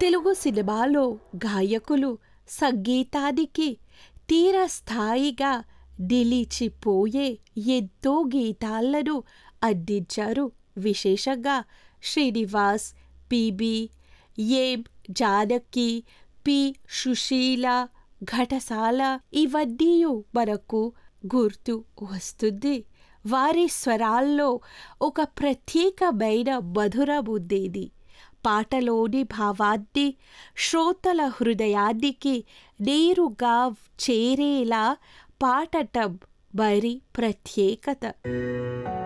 తెలుగు సినిమాలో గాయకులు సంగీతానికి తీరస్థాయిగా నిలిచిపోయే ఎంతో గీతాలను అందించారు విశేషంగా శ్రీనివాస్ పిబి ఏం జానకి పి సుశీల ఘటసాల ఇవన్నీ మనకు గుర్తు వస్తుంది వారి స్వరాల్లో ఒక ప్రత్యేకమైన మధురం ఉండేది పాటలోని భావాన్ని శ్రోతల హృదయానికి నేరుగా చేరేలా పాడటం మరి ప్రత్యేకత